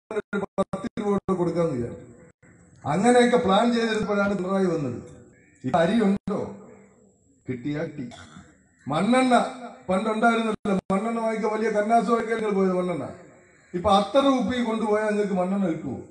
ഒരു പത്ത് രൂപ കൂടെ കൊടുക്കാന്ന് വിചാരിച്ചു അങ്ങനെയൊക്കെ പ്ലാൻ ചെയ്തിരുന്നപ്പോഴാണ് പിണറായി വന്നത് ഈ അരി ഉണ്ടോ കിട്ടിയാ കിട്ടി മണ്ണെണ്ണ പണ്ടുണ്ടായിരുന്നല്ലോ മണ്ണെണ്ണ വാങ്ങിക്കാൻ വലിയ കന്നാസ് വാങ്ങിക്കാൻ നിങ്ങൾ പോയത് മണ്ണെണ്ണ ഇപ്പൊ അത്ര ഉപ്പി കൊണ്ടുപോയാൽ നിങ്ങൾക്ക് മണ്ണെണ്ണ കിട്ടുമോ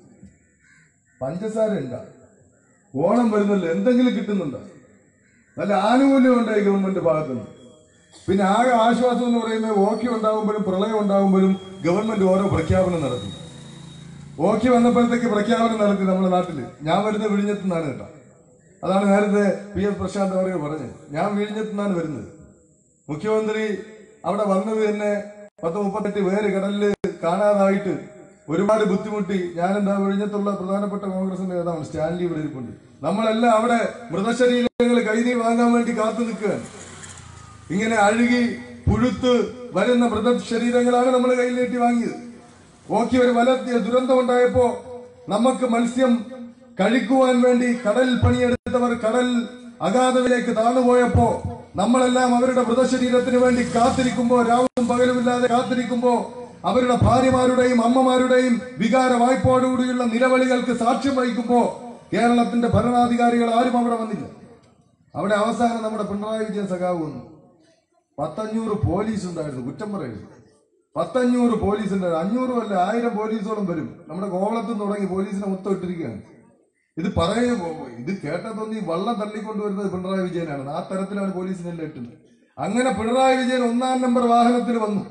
പഞ്ചസാര ഉണ്ടാ ഓണം വരുന്നല്ലോ എന്തെങ്കിലും കിട്ടുന്നുണ്ടോ നല്ല ആനുകൂല്യം ഉണ്ടായി ഗവൺമെന്റ് ഭാഗത്തുനിന്ന് പിന്നെ ആകെ ആശ്വാസം എന്ന് പറയുന്നത് ഓക്കി ഉണ്ടാകുമ്പോഴും പ്രളയം ഉണ്ടാകുമ്പോഴും ഗവൺമെന്റ് ഓരോ പ്രഖ്യാപനം നടത്തി ഓക്കി വന്നപ്പോഴത്തേക്ക് പ്രഖ്യാപനം നടത്തി നമ്മുടെ നാട്ടില് ഞാൻ വരുന്നത് വിഴിഞ്ഞത്തു നിന്നാണ് കേട്ടോ അതാണ് നേരത്തെ പി എസ് പ്രശാന്ത് അവർ പറഞ്ഞത് ഞാൻ വിഴിഞ്ഞത്തു നിന്നാണ് വരുന്നത് മുഖ്യമന്ത്രി അവിടെ വന്നത് തന്നെ പത്ത് മുപ്പത്തെട്ട് പേര് കടലില് കാണാതായിട്ട് ഒരുപാട് ബുദ്ധിമുട്ടി ഞാനെന്താ വിഴിഞ്ഞത്തുള്ള പ്രധാനപ്പെട്ട കോൺഗ്രസിന്റെ നേതാവാണ് സ്റ്റാൻലി ഇവിടെ ഇരിപ്പുണ്ട് നമ്മളെല്ലാം അവിടെ മൃതശരീരങ്ങൾ കൈനീ വാങ്ങാൻ വേണ്ടി കാത്തു നിൽക്കുകയാണ് ഇങ്ങനെ അഴുകി പുഴുത്ത് വരുന്ന മൃതശരീരങ്ങളാണ് നമ്മൾ കയ്യിൽ നീട്ടി വാങ്ങിയത് ഓക്കി ഒരു വലത്തിയ ദുരന്തം ഉണ്ടായപ്പോ നമുക്ക് മത്സ്യം കഴിക്കുവാൻ വേണ്ടി കടൽ പണിയെടുത്തവർ കടൽ അഗാധതയിലേക്ക് താണുപോയപ്പോ നമ്മളെല്ലാം അവരുടെ മൃതശരീരത്തിന് വേണ്ടി കാത്തിരിക്കുമ്പോ രാവും പകലുമില്ലാതെ കാത്തിരിക്കുമ്പോ അവരുടെ ഭാര്യമാരുടെയും അമ്മമാരുടെയും വികാര വായ്പോടുകൂടിയുള്ള നിലവിളികൾക്ക് സാക്ഷ്യം വഹിക്കുമ്പോ കേരളത്തിന്റെ ഭരണാധികാരികൾ ആരും അവിടെ വന്നില്ല അവിടെ അവസാനം നമ്മുടെ പിണറായി വിജയൻ സഖാവ് വന്നു പത്തഞ്ഞൂറ് പോലീസ് ഉണ്ടായിരുന്നു കുറ്റം പറയുന്നു പത്തഞ്ഞൂറ് പോലീസ് ഉണ്ടായിരുന്നു അഞ്ഞൂറും അല്ല ആയിരം പോലീസോളം വരും നമ്മുടെ കോവളത്ത് നിന്ന് തുടങ്ങി പോലീസിനെ മൊത്തം ഇട്ടിരിക്കുകയാണ് ഇത് പറയ ഇത് കേട്ടതൊന്നും ഈ വള്ളം തള്ളിക്കൊണ്ടുവരുന്നത് പിണറായി വിജയനാണ് ആ തരത്തിലാണ് പോലീസിനെല്ലാം ഇട്ടുന്നത് അങ്ങനെ പിണറായി വിജയൻ ഒന്നാം നമ്പർ വാഹനത്തിൽ വന്നു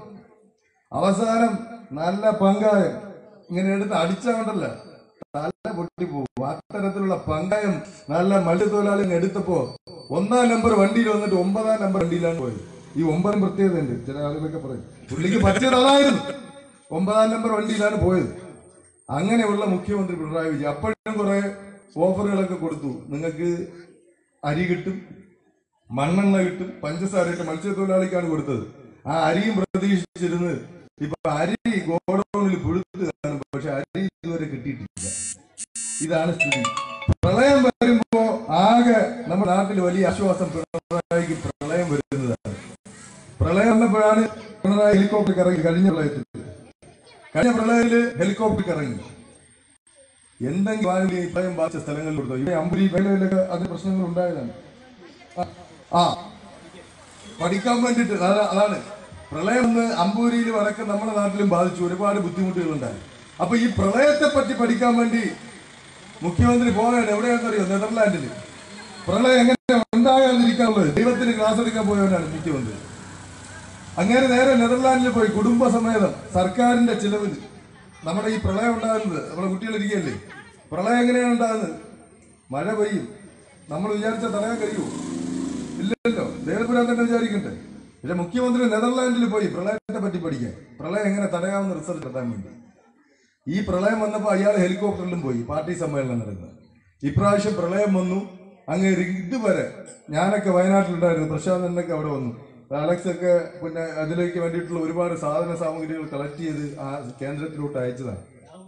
അവസാനം നല്ല പങ്കായം ഇങ്ങനെ എടുത്ത് അടിച്ചാണ്ടല്ല തല പൊട്ടിപ്പോകും അത്തരത്തിലുള്ള പങ്കായം നല്ല മത്സ്യത്തൊഴിലാളികൾ എടുത്തപ്പോ ഒന്നാം നമ്പർ വണ്ടിയിൽ വന്നിട്ട് ഒമ്പതാം നമ്പർ വണ്ടിയിലാണ് പോയത് ഈ ഒമ്പതും പ്രത്യേകതയുണ്ട് ചില ആളുകളൊക്കെ പറയും പുള്ളിക്ക് പറ്റിയത് അതായിരുന്നു ഒമ്പതാം നമ്പർ വണ്ടിയിലാണ് പോയത് അങ്ങനെയുള്ള മുഖ്യമന്ത്രി പിണറായി വിജയൻ അപ്പോഴും കുറെ ഓഫറുകളൊക്കെ കൊടുത്തു നിങ്ങൾക്ക് അരി കിട്ടും മണ്ണെണ്ണ കിട്ടും പഞ്ചസാര കിട്ടും മത്സ്യത്തൊഴിലാളിക്കാണ് കൊടുത്തത് ആ അരിയും പ്രതീക്ഷിച്ചിരുന്ന് ഇപ്പൊ അരി ഗോഡൌണിൽ പുഴുത്ത് കാണും പക്ഷെ അരി ഇതുവരെ കിട്ടിയിട്ടില്ല ഇതാണ് സ്ഥിതി പ്രളയം വരുമ്പോ ആകെ നമ്മുടെ നാട്ടിൽ വലിയ ആശ്വാസം പിണറായിക്ക് പ്രളയം വരുന്നതാണ് പ്രളയം വന്നപ്പോഴാണ് പിണറായി ഹെലികോപ്റ്റർ ഇറങ്ങി കഴിഞ്ഞ പ്രളയത്തിൽ കഴിഞ്ഞ പ്രളയത്തില് ഹെലികോപ്റ്റർ ഇറങ്ങി എന്തെങ്കിലും ആരെങ്കിലും ഈ പ്രളയം ബാധിച്ച സ്ഥലങ്ങളിൽ കൊടുത്തോ ഇവിടെ അമ്പുരി മേഖലയിലൊക്കെ അതിന് പ്രശ്നങ്ങൾ ഉണ്ടായതാണ് ആ, ആ പഠിക്കാൻ വേണ്ടിട്ട് അതാ- അതാണ് പ്രളയം ഒന്ന് അമ്പൂരിയിലും അടക്കം നമ്മുടെ നാട്ടിലും ബാധിച്ചു ഒരുപാട് ബുദ്ധിമുട്ടുകൾ ഉണ്ടായി അപ്പൊ ഈ പ്രളയത്തെ പറ്റി പഠിക്കാൻ വേണ്ടി മുഖ്യമന്ത്രി പോവുകയാണ് എവിടെയാണെന്നറിയോ നെതർലാൻഡില് പ്രളയം എങ്ങനെ ഉണ്ടാകാതിരിക്കാനുള്ളത് ദൈവത്തിന് ക്ലാസ് എടുക്കാൻ പോയവനാണ് മുഖ്യമന്ത്രി അങ്ങനെ നേരെ നെതർലാൻഡിൽ പോയി കുടുംബസമേതം സർക്കാരിന്റെ ചിലവിൽ നമ്മുടെ ഈ പ്രളയം ഉണ്ടാകുന്നത് നമ്മുടെ കുട്ടികളിരിക്കുകയല്ലേ പ്രളയം എങ്ങനെയാണ് ഉണ്ടാകുന്നത് മഴ പെയ്യും നമ്മൾ വിചാരിച്ച തടയാൻ കഴിയുമോ ഇല്ലല്ലോ ദേവപുരം തന്നെ വിചാരിക്കട്ടെ പക്ഷെ മുഖ്യമന്ത്രി നെതർലാൻഡിൽ പോയി പ്രളയത്തെ പറ്റി പഠിക്കാൻ പ്രളയം എങ്ങനെ തടയാമെന്ന് റിസർച്ച് നടത്താൻ വേണ്ടി ഈ പ്രളയം വന്നപ്പോൾ അയാൾ ഹെലികോപ്റ്ററിലും പോയി പാർട്ടി സമ്മേളനം നടന്നത് ഇപ്രാവശ്യം പ്രളയം വന്നു അങ്ങ് ഇതുവരെ ഞാനൊക്കെ വയനാട്ടിലുണ്ടായിരുന്നു പ്രശാന്തനൊക്കെ അവിടെ വന്നു അലക്സ് ഒക്കെ പിന്നെ അതിലേക്ക് വേണ്ടിയിട്ടുള്ള ഒരുപാട് സാധന സാമഗ്രികൾ കളക്ട് ചെയ്ത് ആ കേന്ദ്രത്തിലോട്ട് അയച്ചതാണ്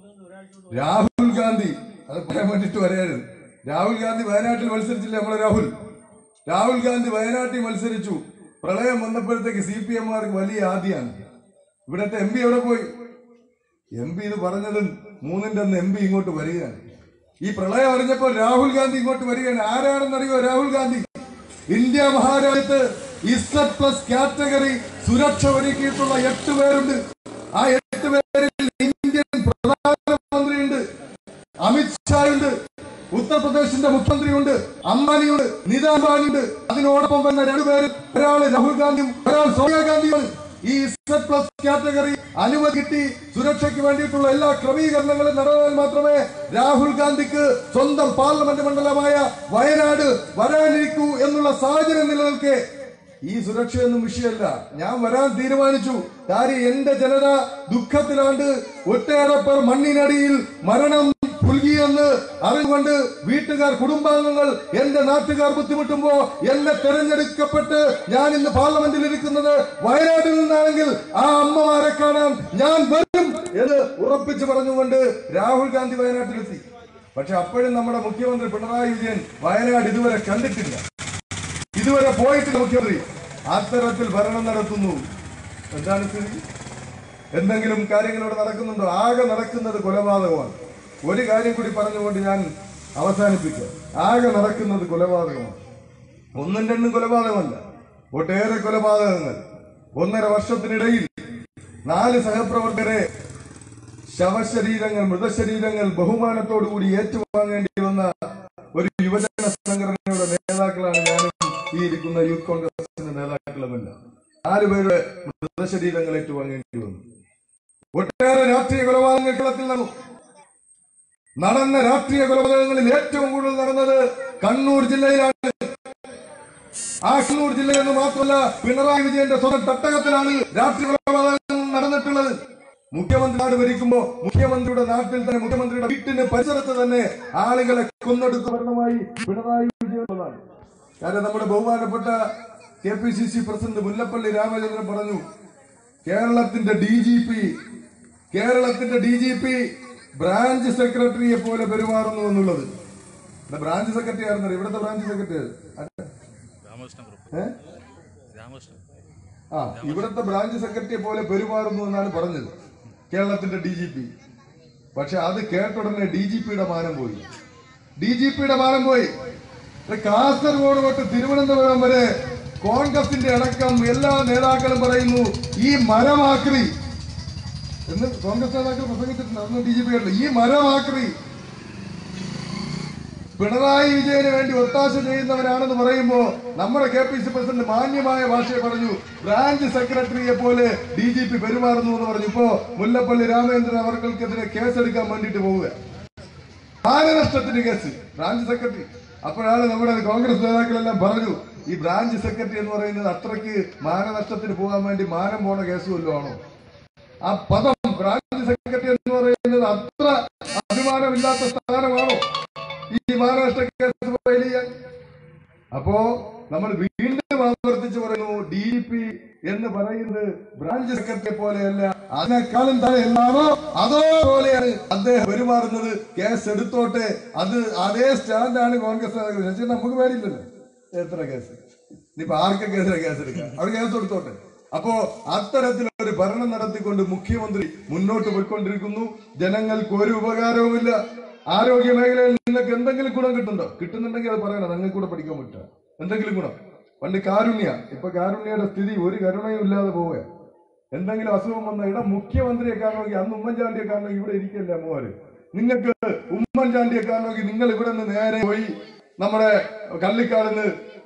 രാഹുൽ ഗാന്ധി അത് പറയാൻ വേണ്ടിട്ട് വരെയായിരുന്നു രാഹുൽ ഗാന്ധി വയനാട്ടിൽ മത്സരിച്ചില്ലേ നമ്മളെ രാഹുൽ രാഹുൽ ഗാന്ധി വയനാട്ടിൽ മത്സരിച്ചു പ്രളയം വന്നപ്പോഴത്തേക്ക് സി പി എമ്മാർക്ക് വലിയ ആദ്യമാണ് ഇവിടത്തെ എം പി എവിടെ പോയി എം പി ഇത് പറഞ്ഞതും മൂന്നിന്റെ അന്ന് എം പി ഇങ്ങോട്ട് വരികയാണ് ഈ പ്രളയം അറിഞ്ഞപ്പോൾ രാഹുൽ ഗാന്ധി ഇങ്ങോട്ട് വരികയാണ് ആരാണെന്നറിയോ രാഹുൽ ഗാന്ധി ഇന്ത്യ മഹാരാജ്യത്ത് ഇസഡ് പ്ലസ് കാറ്റഗറി സുരക്ഷ ഒരുക്കിയിട്ടുള്ള എട്ട് പേരുണ്ട് ആ എട്ട് പേരിൽ ഇന്ത്യൻ പ്രധാനമന്ത്രിയുണ്ട് അമിത്ഷാ ഉണ്ട് ഉത്തർപ്രദേശിന്റെ മുഖ്യമന്ത്രിയുണ്ട് അംബാനിയുണ്ട് നിത അംബാനിയുണ്ട് അതിനോടൊപ്പം വന്ന രണ്ടുപേര് ഒരാൾ രാഹുൽ ഗാന്ധിയും ഒരാൾ സോണിയാഗാന്ധിയുമാണ് ഈ ഇസഡ് പ്ലസ് കാറ്റഗറി അനുമതി കിട്ടി സുരക്ഷയ്ക്ക് വേണ്ടിയിട്ടുള്ള എല്ലാ ക്രമീകരണങ്ങളും നടന്നാൽ മാത്രമേ രാഹുൽ ഗാന്ധിക്ക് സ്വന്തം പാർലമെന്റ് മണ്ഡലമായ വയനാട് വരാനിരിക്കൂ എന്നുള്ള സാഹചര്യം നിലനിൽക്കെ ഈ സുരക്ഷയൊന്നും വിഷയമല്ല ഞാൻ വരാൻ തീരുമാനിച്ചു കാര്യം എന്റെ ജനത ദുഃഖത്തിലാണ്ട് ഒട്ടേറെ പേർ മണ്ണിനടിയിൽ മരണം പുൽകിയെന്ന് അറിഞ്ഞുകൊണ്ട് വീട്ടുകാർ കുടുംബാംഗങ്ങൾ എന്റെ നാട്ടുകാർ ബുദ്ധിമുട്ടുമ്പോ എന്നെ തെരഞ്ഞെടുക്കപ്പെട്ട് ഞാൻ ഇന്ന് പാർലമെന്റിൽ ഇരിക്കുന്നത് വയനാട്ടിൽ നിന്നാണെങ്കിൽ ആ അമ്മമാരെ കാണാൻ ഞാൻ വരും എന്ന് ഉറപ്പിച്ചു പറഞ്ഞുകൊണ്ട് രാഹുൽ ഗാന്ധി വയനാട്ടിലെത്തി പക്ഷെ അപ്പോഴും നമ്മുടെ മുഖ്യമന്ത്രി പിണറായി വിജയൻ വയനാട് ഇതുവരെ കണ്ടിട്ടില്ല ഇതുവരെ പോയിട്ടില്ല മുഖ്യമന്ത്രി അത്തരത്തിൽ ഭരണം നടത്തുന്നു എന്താണ് സ്ഥിതി എന്തെങ്കിലും കാര്യങ്ങൾ ഇവിടെ നടക്കുന്നുണ്ടോ ആകെ നടക്കുന്നത് കൊലപാതകമാണ് ഒരു കാര്യം കൂടി പറഞ്ഞുകൊണ്ട് ഞാൻ അവസാനിപ്പിക്കാം ആകെ നടക്കുന്നത് കൊലപാതകമാണ് ഒന്നും രണ്ടും കൊലപാതകമല്ല ഒട്ടേറെ കൊലപാതകങ്ങൾ ഒന്നര വർഷത്തിനിടയിൽ നാല് സഹപ്രവർത്തകരെ ശവശരീരങ്ങൾ മൃതശരീരങ്ങൾ ബഹുമാനത്തോടുകൂടി ഏറ്റുവാങ്ങേണ്ടി വന്ന ഒരു യുവജന സംഘടനയുടെ നേതാക്കളാണ് ഞാനും ഈ ഇരിക്കുന്ന യൂത്ത് കോൺഗ്രസിന്റെ നേതാക്കളുമല്ല നാലുപേരുടെ മൃതശരീരങ്ങൾ ഏറ്റുവാങ്ങേണ്ടി വന്നു ഒട്ടേറെ രാഷ്ട്രീയ കൊലപാതകങ്ങൾ കേരളത്തിൽ നടന്നു നടന്ന രാഷ്ട്രീയ കൊലപാതകങ്ങളിൽ ഏറ്റവും കൂടുതൽ നടന്നത് കണ്ണൂർ ജില്ലയിലാണ് ആ കണ്ണൂർ ജില്ലയിൽ നിന്ന് മാത്രമല്ല പിണറായി വിജയന്റെ സ്വന്തം തട്ടകത്തിലാണ് രാഷ്ട്രീയ കൊലപാതകങ്ങൾ നടന്നിട്ടുള്ളത് മുഖ്യമന്ത്രി നാട് ഭരിക്കുമ്പോ മുഖ്യമന്ത്രിയുടെ നാട്ടിൽ തന്നെ മുഖ്യമന്ത്രിയുടെ വീട്ടിന് പരിസരത്ത് തന്നെ ആളുകളെ കൊന്നെടുത്ത ഭരണമായി പിണറായി വിജയനുള്ളതാണ് കാരണം നമ്മുടെ ബഹുമാനപ്പെട്ട K P C C president Mullappally Ramachandran പറഞ്ഞു കേരളത്തിന്റെ ഡി ജി പി കേരളത്തിന്റെ ഡി ജി പി ബ്രാഞ്ച് സെക്രട്ടറിയെ പോലെ പെരുമാറുന്നു എന്നുള്ളത് ഇവിടെ ബ്രാഞ്ച് സെക്രട്ടറി ആയിരുന്നല്ലോ ഇവിടുത്തെ ബ്രാഞ്ച് സെക്രട്ടറി രാമകൃഷ്ണ ഗ്രൂപ്പ് ഏഹ് രാമകൃഷ്ണൻ ആ ഇവിടുത്തെ ബ്രാഞ്ച് സെക്രട്ടറിയെ പോലെ പെരുമാറുന്നു എന്നാണ് പറഞ്ഞത് കേരളത്തിന്റെ ഡി ജി പി പക്ഷെ അത് കേട്ടുടനെ ഡി ജി പിയുടെ മാനം പോയി ഡി ജി പിയുടെ മാനം പോയി ഇത് കാസർഗോഡ് തൊട്ട് തിരുവനന്തപുരം വരെ കോൺഗ്രസിന്റെ അടക്കം എല്ലാ നേതാക്കളും പറയുന്നു ഈ മരമാക്രി എന്ന് കോൺഗ്രസ് നേതാക്കൾ പ്രസംഗിച്ചിട്ടുണ്ട് അന്ന് ഡി ജി പി ഈ മരമാക്രി പിണറായി വിജയന് വേണ്ടി ഒത്താശ ചെയ്യുന്നവരാണെന്ന് പറയുമ്പോ നമ്മുടെ കെ പി സി പ്രസിഡന്റ് മാന്യമായ ഭാഷയെ പറഞ്ഞു ബ്രാഞ്ച് സെക്രട്ടറിയെ പോലെ ഡി ജി പി പെരുമാറുന്നു എന്ന് പറഞ്ഞു ഇപ്പോ മുല്ലപ്പള്ളി രാമചന്ദ്രൻ അവർക്കെതിരെ കേസെടുക്കാൻ വേണ്ടിയിട്ട് പോവുക മാനനഷ്ടത്തിന് കേസ് ബ്രാഞ്ച് സെക്രട്ടറി അപ്പോഴാണ് നമ്മുടെ കോൺഗ്രസ് നേതാക്കളെല്ലാം പറഞ്ഞു ഈ ബ്രാഞ്ച് സെക്രട്ടറി എന്ന് പറയുന്നത് അത്രയ്ക്ക് മാനനഷ്ടത്തിന് പോകാൻ വേണ്ടി മാനം പോണ കേസ് വല്ലതും ആണോ ആ പദം ബ്രാഞ്ച് സെക്രട്ടറി എന്ന് പറയുന്നത് അത്ര അഭിമാനമില്ലാത്ത സ്ഥാനമാണോ ഈ മാനനഷ്ട കേസ് ഫയൽ ചെയ്യാൻ അപ്പോ നമ്മൾ വീണ്ടും ആവർത്തിച്ച് പറയുന്നു ഡി പി എന്ന് പറയുന്നത് ബ്രാഞ്ച് സെക്രട്ടറി പോലെയല്ല അതിനേക്കാളും താഴെ എന്താണോ അതോപോലെയാണ് അദ്ദേഹം പെരുമാറുന്നത് കേസ് എടുത്തോട്ടെ അത് അതേ സ്റ്റാൻഡാണ് കോൺഗ്രസ് നേതാക്കൾ ശശി നമുക്ക് പേടിയില്ലല്ലോ എത്ര കേസ് ഇനിയിപ്പോ ആർക്കൊക്കെ കേസ് എടുക്കാം അവർ കേസ് എടുത്തോട്ടെ അപ്പോ അത്തരത്തിലൊരു ഭരണം നടത്തിക്കൊണ്ട് മുഖ്യമന്ത്രി മുന്നോട്ട് പോയിക്കൊണ്ടിരിക്കുന്നു ജനങ്ങൾക്ക് ഒരു ഉപകാരവുമില്ല ആരോഗ്യ മേഖലയിൽ നിങ്ങൾക്ക് എന്തെങ്കിലും ഗുണം കിട്ടുന്നുണ്ടോ കിട്ടുന്നുണ്ടെങ്കിൽ അത് പറയണം നിങ്ങൾക്ക് കൂടെ പഠിക്കാൻ പറ്റുക എന്തെങ്കിലും ഗുണം പണ്ട് കാരുണ്യ ഇപ്പൊ കാരുണ്യയുടെ സ്ഥിതി ഒരു കരുണയും ഇല്ലാതെ പോവുക എന്തെങ്കിലും അസുഖം വന്ന ഇടം മുഖ്യമന്ത്രിയെ കാണണമെങ്കിൽ അന്ന് ഉമ്മൻചാണ്ടിയെ കാണണമെങ്കിൽ ഇവിടെ ഇരിക്കല്ലേ അമ്മമാര് നിങ്ങൾക്ക് ഉമ്മൻചാണ്ടിയെ കാണണമെങ്കിൽ നിങ്ങൾ ഇവിടെ നിന്ന് നേരെ പോയി നമ്മുടെ കള്ളിക്കാടുന്ന്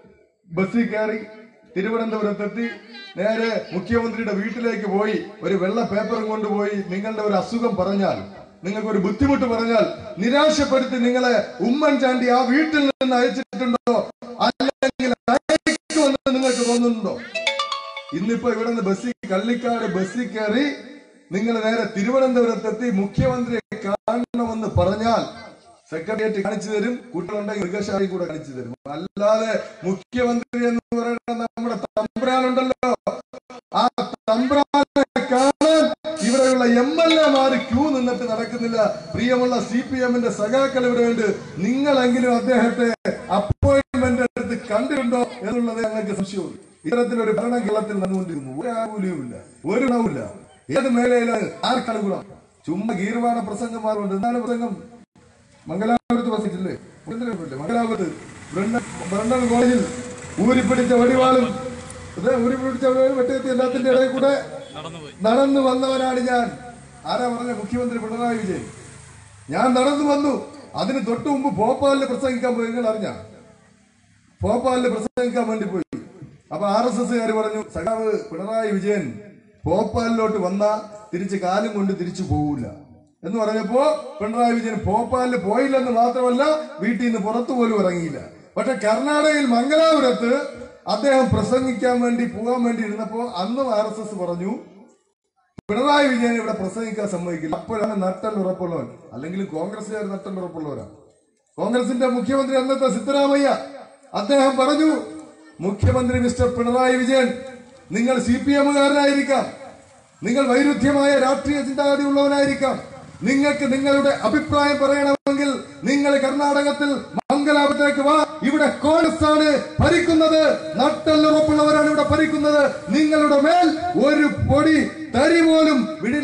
ബസ്സിൽ കയറി തിരുവനന്തപുരത്തെത്തി നേരെ മുഖ്യമന്ത്രിയുടെ വീട്ടിലേക്ക് പോയി ഒരു വെള്ള പേപ്പറും കൊണ്ടുപോയി നിങ്ങളുടെ ഒരു അസുഖം പറഞ്ഞാൽ നിങ്ങൾക്ക് ഒരു ബുദ്ധിമുട്ട് പറഞ്ഞാൽ നിരാശപ്പെടുത്തി നിങ്ങളെ ഉമ്മൻചാണ്ടി ആ വീട്ടിൽ നിന്ന് അയച്ചിട്ടുണ്ടോ അല്ലെങ്കിൽ അയക്കുമെന്ന് നിങ്ങൾക്ക് തോന്നുന്നുണ്ടോ ഇന്നിപ്പോ ഇവിടെ നിന്ന് ബസ്സിൽ കള്ളിക്കാട് ബസ്സിൽ കയറി നിങ്ങൾ നേരെ തിരുവനന്തപുരത്തെത്തി മുഖ്യമന്ത്രിയെ കാണണമെന്ന് പറഞ്ഞാൽ സെക്രട്ടേറിയറ്റ് കാണിച്ചു തരും കുട്ടികളുണ്ടെങ്കിൽ മൃഗശാലയും കൂടെ കാണിച്ചു തരും അല്ലാതെ മുഖ്യമന്ത്രി എന്ന് പറയുന്ന നമ്മുടെ തമ്പ്രാനുണ്ടല്ലോ ആ തമ്പ്രാനെ കാണാൻ ഇവിടെയുള്ള എം എൽ എമാര് ക്യൂ നിന്നിട്ട് നടക്കുന്നില്ല പ്രിയമുള്ള സി പി എമ്മിന്റെ സഖാക്കൾ ഇവിടെ ഉണ്ട് നിങ്ങളെങ്കിലും അദ്ദേഹത്തെ അപ്പോയിന്റ്മെന്റ് എടുത്ത് കണ്ടിട്ടുണ്ടോ എന്നുള്ളത് ഞങ്ങൾക്ക് സംശയമുണ്ട് ഇത്തരത്തിലൊരു ഭരണം കേരളത്തിൽ നടന്നുകൊണ്ടിരുന്നു ഒരു ആകൂല്യവുമില്ല ഒരു ഗുണവുമില്ല ഏത് മേഖലയിലാണ് ആർക്കാണ് ഗുണം ചുമ്മാ ഗീർവാണ പ്രസംഗമാറുണ്ട് എന്താണ് പ്രസംഗം മംഗലാപുരത്ത് വസിച്ചില്ലേ മംഗലാപുരത്ത് മംഗലാപുരത്ത് ബ്രണ്ടൻ ബ്രണ്ടൻ കോളേജിൽ ഊരിപ്പിടിച്ച വടിവാളും ഇത് ഊരിപ്പിടിച്ച വടിവാളും വെട്ടേത്തി എല്ലാത്തിന്റെ ഇടയിൽ കൂടെ നടന്നുപോയി നടന്നു വന്നവനാണ് ഞാൻ ആരാ പറഞ്ഞ മുഖ്യമന്ത്രി പിണറായി വിജയൻ ഞാൻ നടന്നു വന്നു അതിന് തൊട്ടു മുമ്പ് ഭോപ്പാലിൽ പ്രസംഗിക്കാൻ പോയി നിങ്ങൾ അറിഞ്ഞ ഭോപ്പാലിൽ പ്രസംഗിക്കാൻ വേണ്ടി പോയി അപ്പൊ ആർ എസ് എസ്സുകാർ പറഞ്ഞു സഖാവ് പിണറായി വിജയൻ ഭോപ്പാലിലോട്ട് വന്ന തിരിച്ച് കാലും കൊണ്ട് തിരിച്ചു പോവില്ല എന്ന് പറഞ്ഞപ്പോ പിണറായി വിജയൻ ഭോപ്പാലിൽ പോയില്ലെന്ന് മാത്രമല്ല വീട്ടിൽ നിന്ന് പുറത്തു പോലും ഇറങ്ങിയില്ല പക്ഷെ കർണാടകയിൽ മംഗലാപുരത്ത് അദ്ദേഹം പ്രസംഗിക്കാൻ വേണ്ടി പോകാൻ വേണ്ടി ഇരുന്നപ്പോ അന്നും ആർ എസ് എസ് പറഞ്ഞു പിണറായി വിജയൻ ഇവിടെ പ്രസംഗിക്കാൻ സമ്മതിക്കില്ല അപ്പോഴാണ് നട്ടൽ ഉറപ്പുള്ളവൻ അല്ലെങ്കിൽ കോൺഗ്രസ്സുകാർ നട്ടൽ ഉറപ്പുള്ളവരാ കോൺഗ്രസിന്റെ മുഖ്യമന്ത്രി അന്നത്തെ സിദ്ധരാമയ്യ അദ്ദേഹം പറഞ്ഞു മുഖ്യമന്ത്രി മിസ്റ്റർ പിണറായി വിജയൻ നിങ്ങൾ സി പി എമ്മുകാരനായിരിക്കാം നിങ്ങൾ വൈരുദ്ധ്യമായ രാഷ്ട്രീയ ചിന്താഗതി ഉള്ളവനായിരിക്കാം നിങ്ങൾക്ക് നിങ്ങളുടെ അഭിപ്രായം പറയണമെങ്കിൽ നിങ്ങൾ കർണാടകത്തിൽ മംഗലാപുരത്തേക്ക് വാ ഇവിടെ കോൺഗ്രസ് ആണ് ഭരിക്കുന്നത് നട്ടെല്ലുറപ്പുള്ളവരാണ് ഇവിടെ ഭരിക്കുന്നത് നിങ്ങളുടെ മേൽ ഒരു പൊടി തരി പോലും വിടില്ല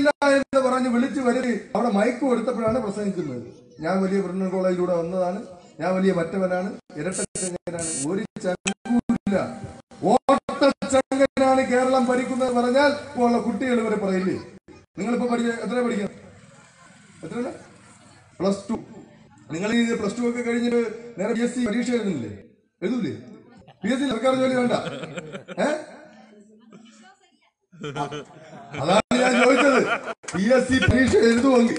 പ്രസംഗിക്കുന്നത് ഞാൻ വലിയ ബ്രിണ്ണൻ കോളേജിലൂടെ വന്നതാണ് ഞാൻ വലിയ മറ്റവനാണ് ഇരട്ടച്ചങ്കനാണ് ഒരു ചങ്കൂല്ല ഓട്ടച്ചങ്കനാണ് കേരളം ഭരിക്കുന്നത് പറഞ്ഞാൽ ഇപ്പോൾ ഉള്ള കുട്ടികൾ വരെ പറയില്ലേ നിങ്ങളിപ്പോ പഠിക്ക എത്ര പഠിക്കണം എത്ര പ്ലസ് ടു നിങ്ങൾ ഈ പ്ലസ് ടു ഒക്കെ കഴിഞ്ഞിട്ട് നേരെ പി എസ് സി പരീക്ഷ എഴുതുന്നില്ലേ എഴുതൂലേ പി എസ് സി സർക്കാർ ജോലി വേണ്ട ഏ അതാണ് ഞാൻ ചോദിച്ചത് പി എസ് സി പരീക്ഷ എഴുതുമെങ്കിൽ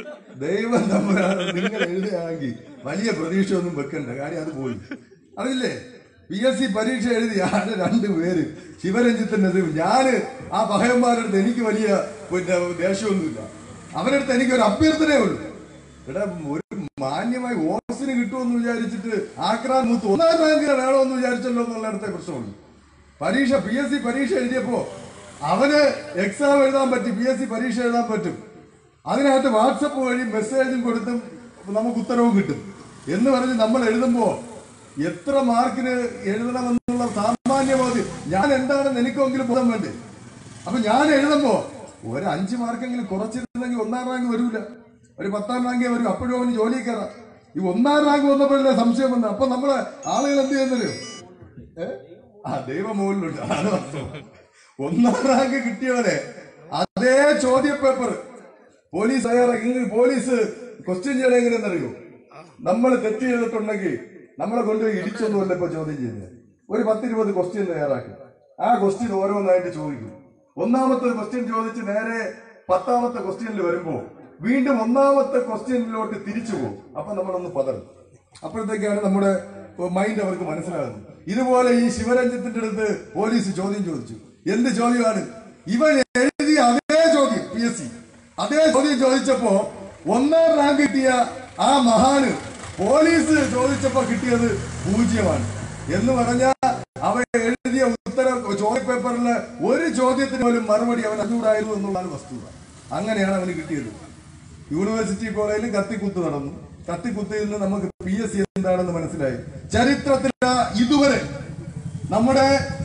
ദൈവം തമ്പുരാണ് നിങ്ങൾ എഴുതുകയാണെങ്കിൽ വലിയ പ്രതീക്ഷ ഒന്നും വെക്കണ്ട കാര്യം അത് പോയി അറിയില്ലേ പി എസ് സി പരീക്ഷ എഴുതി ആര് രണ്ടുപേര് ശിവരഞ്ജിത്തിന്റെ ഞാന് ആ പഹയന്മാരുടെ അടുത്ത് എനിക്ക് വലിയ പിന്നെ ദേഷ്യമൊന്നുമില്ല അവരുടെ അടുത്ത് എനിക്ക് ഒരു അഭ്യർത്ഥനയേ ഉള്ളൂ ഇവിടെ ഒരു മാന്യമായി ഓസിന് കിട്ടുമെന്ന് വിചാരിച്ചിട്ട് ആക്രാൻ മൂത്ത് ഒന്നാം റാങ്ക് വേണമെന്ന് വിചാരിച്ചല്ലോ എന്നുള്ളിടത്തെ പ്രശ്നമുള്ളൂ പരീക്ഷ പി എസ് സി പരീക്ഷ എഴുതിയപ്പോ അവന് എക്സാം എഴുതാൻ പറ്റി പി എസ് സി പരീക്ഷ എഴുതാൻ പറ്റും അതിനകത്ത് വാട്സപ്പ് വഴി മെസ്സേജും കൊടുത്തും നമുക്ക് ഉത്തരവും കിട്ടും എന്ന് പറഞ്ഞ് നമ്മൾ എഴുതുമ്പോ എത്ര മാർക്കിന് എഴുതണമെന്നുള്ള സാമാന്യബോധം ഞാൻ എന്താണെന്ന് എനിക്കെങ്കിലും ബോധം വേണ്ടേ അപ്പൊ ഞാൻ എഴുതുമ്പോ ഒരു അഞ്ച് മാർക്കെങ്കിലും കുറച്ചിരുന്നെങ്കിൽ ഒന്നാം റാങ്ക് വരൂല ഒരു പത്താം റാങ്കേ വരും അപ്പോഴും അവന് ജോലി കയറാം ഈ ഒന്നാം റാങ്ക് വന്നപ്പോഴല്ലേ സംശയം വന്നത് അപ്പൊ നമ്മളെ ആളുകൾ എന്ത് ചെയ്യുന്നല്ലോ ഏ? ആ ദൈവം മുകളിലുണ്ട് അതാണ് വാസ്തവം. ഒന്നാം റാങ്ക് കിട്ടിയവരെ അതേ ചോദ്യ പേപ്പർ പോലീസ് തയ്യാറാക്കി പോലീസ് ക്വസ്റ്റ്യൻ ചെയ്യണ എങ്ങനെയെന്നറിയോ നമ്മൾ തെറ്റ് ചെയ്തിട്ടുണ്ടെങ്കിൽ നമ്മളെ കൊണ്ടുപോയി ഇടിച്ചൊന്നുമല്ല ഇപ്പൊ ചോദ്യം ചെയ്യുന്നത് ഒരു പത്തിരുപത് ക്വസ്റ്റ്യൻ തയ്യാറാക്കും ആ ക്വസ്റ്റ്യൻ ഓരോന്നായിട്ട് ചോദിക്കും ഒന്നാമത്തെ ക്വസ്റ്റ്യൻ ചോദിച്ച് നേരെ പത്താമത്തെ ക്വസ്റ്റ്യനിൽ വരുമ്പോ വീണ്ടും ഒന്നാമത്തെ ക്വസ്റ്റ്യനിലോട്ട് തിരിച്ചു പോകും അപ്പൊ നമ്മളൊന്ന് പതറും അപ്പോഴത്തേക്കാണ് നമ്മുടെ മൈൻഡ് അവർക്ക് മനസ്സിലാകുന്നത് ഇതുപോലെ ഈ ശിവരഞ്ജിത്തിന്റെ അടുത്ത് പോലീസ് ചോദ്യം ചോദിച്ചു എന്ത് ചോദ്യമാണ് ഇവൻ എഴുതിയ അതേ ചോദ്യം പി എസ് സി അതേ ചോദ്യം ചോദിച്ചപ്പോ ഒന്നാം റാങ്ക് കിട്ടിയ ആ മഹാന് പോലീസ് ചോദിച്ചപ്പോ കിട്ടിയത് പൂജ്യമാണ് എന്ന് പറഞ്ഞാൽ അവൻ എഴുതിയ ഉത്തര ചോദ്യ പേപ്പറിലെ ഒരു ചോദ്യത്തിന് പോലും മറുപടി അവൻ അറിഞ്ഞൂടായിരുന്നു എന്നുള്ളതാണ് വസ്തുത അങ്ങനെയാണ് അവന് കിട്ടിയത് യൂണിവേഴ്സിറ്റി കോളേജിൽ കത്തിക്കുത്ത് നടന്നു കത്തിക്കുത്തിൽ നിന്ന് നമുക്ക് പി എസ് സി എന്താണെന്ന് മനസ്സിലായി ചരിത്രത്തിൽ ഇതുവരെ നമ്മുടെ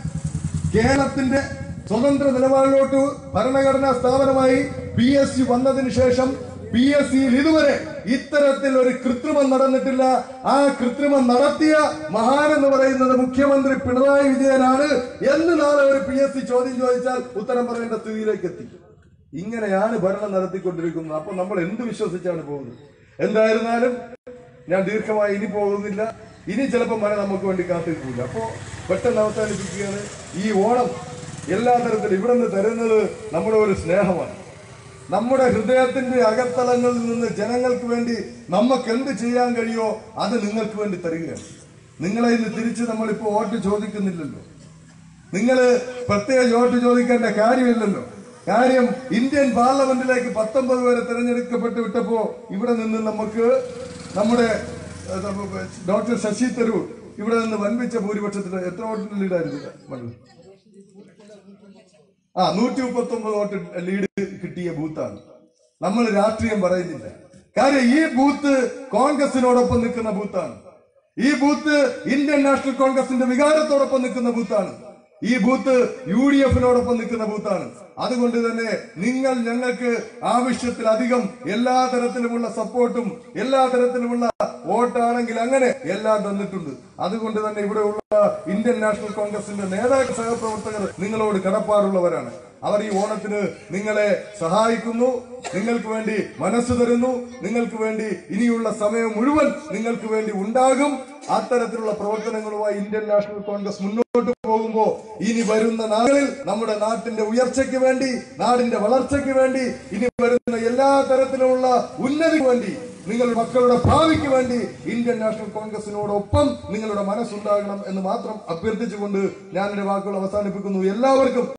കേരളത്തിന്റെ സ്വതന്ത്ര നിലപാടിലോട്ട് ഭരണഘടനാ സ്ഥാപനമായി പി എസ് സി വന്നതിന് ശേഷം പി എസ് സിയിൽ ഇതുവരെ ഇത്തരത്തിൽ ഒരു കൃത്രിമം നടന്നിട്ടില്ല ആ കൃത്രിമം നടത്തിയ മഹാൻ എന്ന് പറയുന്നത് മുഖ്യമന്ത്രി പിണറായി വിജയനാണ് എന്ന് നാളെ ഒരു പി എസ് സി ചോദ്യം ചോദിച്ചാൽ ഉത്തരം പറയേണ്ട സ്ഥിതിയിലേക്ക് എത്തി ഇങ്ങനെയാണ് ഭരണം നടത്തിക്കൊണ്ടിരിക്കുന്നത് അപ്പൊ നമ്മൾ എന്ത് വിശ്വസിച്ചാണ് പോകുന്നത് എന്തായിരുന്നാലും ഞാൻ ദീർഘമായി ഇനി പോകുന്നില്ല ഇനി ചിലപ്പോൾ മഴ നമുക്ക് വേണ്ടി കാത്തിരിക്കില്ല അപ്പോ പെട്ടെന്ന് അവസാനിപ്പിക്കുകയാണ് ഈ ഓണം എല്ലാ തരത്തിലും ഇവിടെ നിന്ന് തരുന്നത് നമ്മുടെ ഒരു സ്നേഹമാണ് നമ്മുടെ ഹൃദയത്തിന്റെ അകത്തളങ്ങളിൽ നിന്ന് ജനങ്ങൾക്ക് വേണ്ടി നമുക്ക് എന്ത് ചെയ്യാൻ കഴിയോ അത് നിങ്ങൾക്ക് വേണ്ടി തരികയാണ് നിങ്ങളെ ഇന്ന് തിരിച്ച് നമ്മളിപ്പോ വോട്ട് ചോദിക്കുന്നില്ലല്ലോ നിങ്ങൾ പ്രത്യേക വോട്ട് ചോദിക്കേണ്ട കാര്യമില്ലല്ലോ കാര്യം ഇന്ത്യൻ പാർലമെന്റിലേക്ക് പത്തൊമ്പത് പേരെ തെരഞ്ഞെടുക്കപ്പെട്ട് വിട്ടപ്പോ ഇവിടെ നിന്ന് നമുക്ക് നമ്മുടെ ഏഹ്, ഡോക്ടർ ശശി തരൂർ ഇവിടെ നിന്ന് വൻപിച്ച ഭൂരിപക്ഷത്തിൽ എത്ര വോട്ടിന്റെ ലീഡായിരുന്നു മണ്ഡലം ആ നൂറ്റി മുപ്പത്തി ഒമ്പത് വോട്ട് ലീഡ് കിട്ടിയ ബൂത്താണ് നമ്മൾ രാഷ്ട്രീയം പറയുന്നില്ല കാര്യം ഈ ബൂത്ത് കോൺഗ്രസിനോടൊപ്പം നിൽക്കുന്ന ബൂത്താണ് ഈ ബൂത്ത് ഇന്ത്യൻ നാഷണൽ കോൺഗ്രസിന്റെ വികാരത്തോടൊപ്പം നിൽക്കുന്ന ബൂത്താണ് ഈ ബൂത്ത് യു ഡി എഫിനോടൊപ്പം നിൽക്കുന്ന ബൂത്താണ് അതുകൊണ്ട് തന്നെ നിങ്ങൾ ഞങ്ങൾക്ക് ആവശ്യത്തിലധികം എല്ലാ തരത്തിലുമുള്ള സപ്പോർട്ടും എല്ലാ തരത്തിലുമുള്ള വോട്ടാണെങ്കിൽ അങ്ങനെ എല്ലാം തന്നിട്ടുണ്ട് അതുകൊണ്ട് തന്നെ ഇവിടെയുള്ള ഇന്ത്യൻ നാഷണൽ കോൺഗ്രസിന്റെ നേതാക്കൾ സഹപ്രവർത്തകർ നിങ്ങളോട് കടപ്പാടുള്ളവരാണ് അവർ ഈ ഓണത്തിന് നിങ്ങളെ സഹായിക്കുന്നു നിങ്ങൾക്ക് വേണ്ടി മനസ്സ് തരുന്നു നിങ്ങൾക്ക് വേണ്ടി ഇനിയുള്ള സമയം മുഴുവൻ നിങ്ങൾക്ക് വേണ്ടി ഉണ്ടാകും അത്തരത്തിലുള്ള പ്രവർത്തനങ്ങളുമായി ഇന്ത്യൻ നാഷണൽ കോൺഗ്രസ് മുന്നോട്ട് പോകുമ്പോൾ ഇനി വരുന്ന നാളുകളിൽ നമ്മുടെ നാട്ടിന്റെ ഉയർച്ചയ്ക്ക് വേണ്ടി നാടിന്റെ വളർച്ചയ്ക്ക് വേണ്ടി ഇനി വരുന്ന എല്ലാ തരത്തിലുമുള്ള ഉന്നതിക്ക് വേണ്ടി നിങ്ങളുടെ മക്കളുടെ ഭാവിക്ക് വേണ്ടി ഇന്ത്യൻ നാഷണൽ കോൺഗ്രസിനോടൊപ്പം നിങ്ങളുടെ മനസ്സുണ്ടാകണം എന്ന് മാത്രം അഭ്യർത്ഥിച്ചുകൊണ്ട് ഞാൻ എന്റെ വാക്കുകൾ അവസാനിപ്പിക്കുന്നു എല്ലാവർക്കും